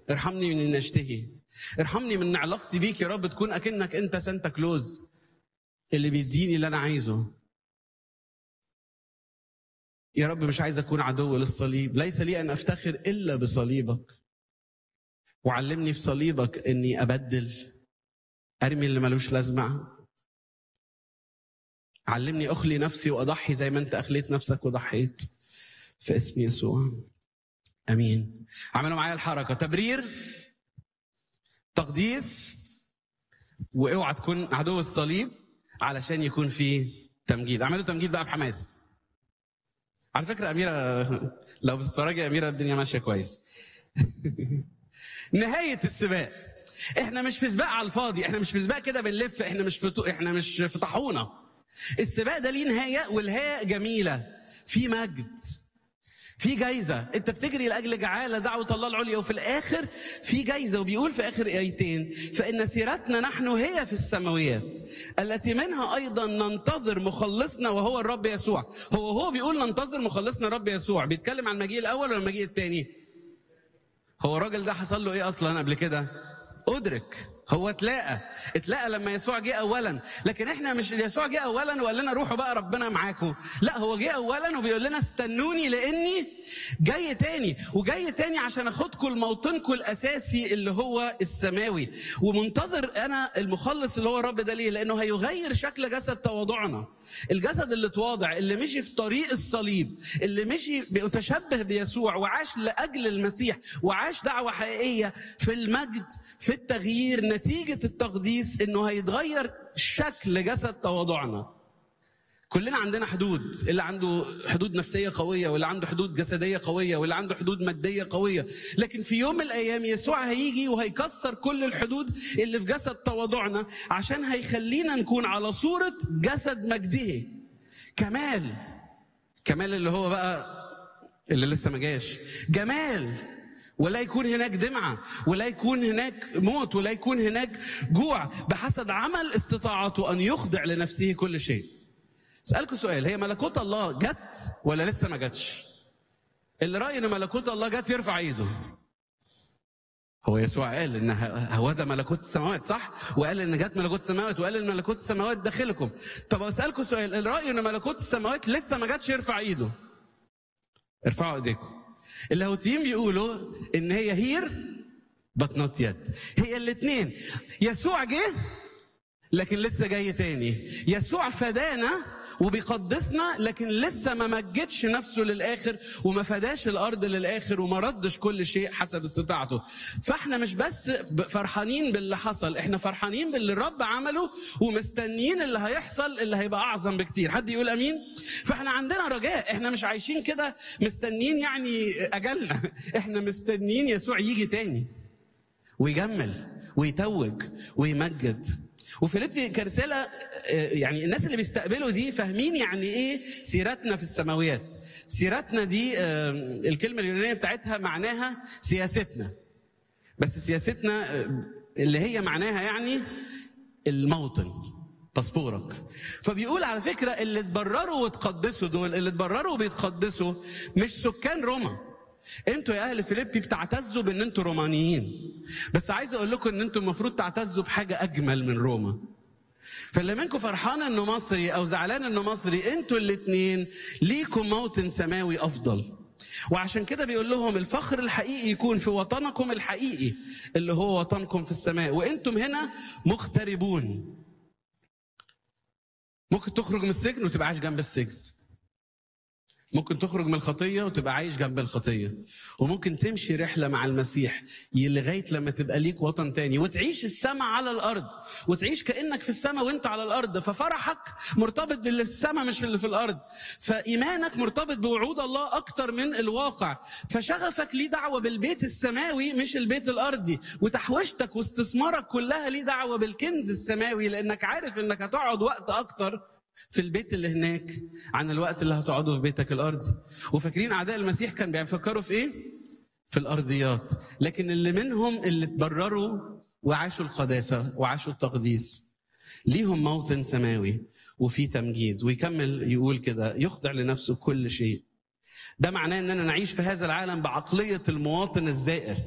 ارحمني من اني اشتهي ارحمني من إن علاقتي بيك يا رب تكون اكنك انت سانتا كلوز اللي بيديني اللي انا عايزه يا رب مش عايز اكون عدو للصليب ليس لي ان افتخر الا بصليبك وعلمني في صليبك اني ابدل ارمي اللي ملوش لازمه علمني اخلي نفسي واضحي زي ما انت اخليت نفسك وضحيت في اسم يسوع امين عملوا معايا الحركه تبرير تقديس واوعى تكون عدو الصليب علشان يكون في تمجيد اعملوا تمجيد بقى بحماس على فكره اميره لو بتتفرجي يا اميره الدنيا ماشيه كويس نهايه السباق احنا مش في سباق على الفاضي احنا مش في سباق كده بنلف احنا مش في طو- احنا مش في طاحونه السباق ده ليه نهايه والنهايه جميله في مجد في جايزة انت بتجري لأجل جعالة دعوة الله العليا وفي الآخر في جايزة وبيقول في آخر آيتين فإن سيرتنا نحن هي في السماويات التي منها أيضا ننتظر مخلصنا وهو الرب يسوع هو هو بيقول ننتظر مخلصنا الرب يسوع بيتكلم عن المجيء الأول ولا المجيء الثاني هو الراجل ده حصل له ايه اصلا قبل كده ادرك هو اتلاقى اتلاقى لما يسوع جه اولا لكن احنا مش يسوع جه اولا وقال لنا روحوا بقى ربنا معاكم لا هو جه اولا وبيقول لنا استنوني لاني جاي تاني وجاي تاني عشان اخدكم لموطنكم الاساسي اللي هو السماوي ومنتظر انا المخلص اللي هو الرب ده ليه لانه هيغير شكل جسد تواضعنا الجسد اللي اتواضع اللي مشي في طريق الصليب اللي مشي متشبه بيسوع وعاش لاجل المسيح وعاش دعوه حقيقيه في المجد في التغيير نتيجه التقديس انه هيتغير شكل جسد تواضعنا كلنا عندنا حدود اللي عنده حدود نفسية قوية واللي عنده حدود جسدية قوية واللي عنده حدود مادية قوية لكن في يوم من الأيام يسوع هيجي وهيكسر كل الحدود اللي في جسد تواضعنا عشان هيخلينا نكون على صورة جسد مجده كمال كمال اللي هو بقى اللي لسه ما جاش جمال ولا يكون هناك دمعة ولا يكون هناك موت ولا يكون هناك جوع بحسب عمل استطاعته أن يخضع لنفسه كل شيء اسالكم سؤال هي ملكوت الله جت ولا لسه ما جاتش اللي راي ان ملكوت الله جت يرفع ايده هو يسوع قال ان هو ده ملكوت السماوات صح وقال ان جت ملكوت السماوات وقال ان ملكوت السماوات داخلكم طب اسالكم سؤال اللي راي ان ملكوت السماوات لسه ما جاتش يرفع ايده ارفعوا ايديكم اللاهوتيين بيقولوا ان هي هير بت نوت يت هي الاثنين يسوع جه لكن لسه جاي تاني يسوع فدانا وبيقدسنا لكن لسه ما مجدش نفسه للاخر وما فداش الارض للاخر وما ردش كل شيء حسب استطاعته فاحنا مش بس ب- فرحانين باللي حصل احنا فرحانين باللي الرب عمله ومستنيين اللي هيحصل اللي هيبقى اعظم بكتير حد يقول امين فاحنا عندنا رجاء احنا مش عايشين كده مستنيين يعني اجلنا احنا مستنيين يسوع يجي تاني ويجمل ويتوج ويمجد وفيليبي كرسالة آه، يعني الناس اللي بيستقبلوا دي فاهمين يعني ايه سيرتنا في السماويات سيرتنا دي آه، الكلمة اليونانية بتاعتها معناها سياستنا بس سياستنا آه، اللي هي معناها يعني الموطن باسبورك فبيقول على فكرة اللي اتبرروا وتقدسوا دول اللي اتبرروا وبيتقدسوا مش سكان روما انتوا يا اهل فيليبي بتعتزوا بان انتوا رومانيين بس عايز اقول لكم ان انتوا المفروض تعتزوا بحاجه اجمل من روما فاللي منكم فرحان انه مصري او زعلان انه مصري انتوا الاثنين ليكم موطن سماوي افضل وعشان كده بيقول لهم الفخر الحقيقي يكون في وطنكم الحقيقي اللي هو وطنكم في السماء وانتم هنا مغتربون ممكن تخرج من السجن وتبقى عايش جنب السجن ممكن تخرج من الخطية وتبقى عايش جنب الخطية وممكن تمشي رحلة مع المسيح لغاية لما تبقى ليك وطن تاني وتعيش السماء على الأرض وتعيش كأنك في السماء وانت على الأرض ففرحك مرتبط باللي في السماء مش اللي في الأرض فإيمانك مرتبط بوعود الله أكتر من الواقع فشغفك ليه دعوة بالبيت السماوي مش البيت الأرضي وتحويشتك واستثمارك كلها ليه دعوة بالكنز السماوي لأنك عارف إنك هتقعد وقت أكتر في البيت اللي هناك عن الوقت اللي هتقعده في بيتك الارضي وفاكرين اعداء المسيح كان بيفكروا في ايه في الارضيات لكن اللي منهم اللي اتبرروا وعاشوا القداسه وعاشوا التقديس ليهم موطن سماوي وفي تمجيد ويكمل يقول كده يخضع لنفسه كل شيء ده معناه اننا نعيش في هذا العالم بعقليه المواطن الزائر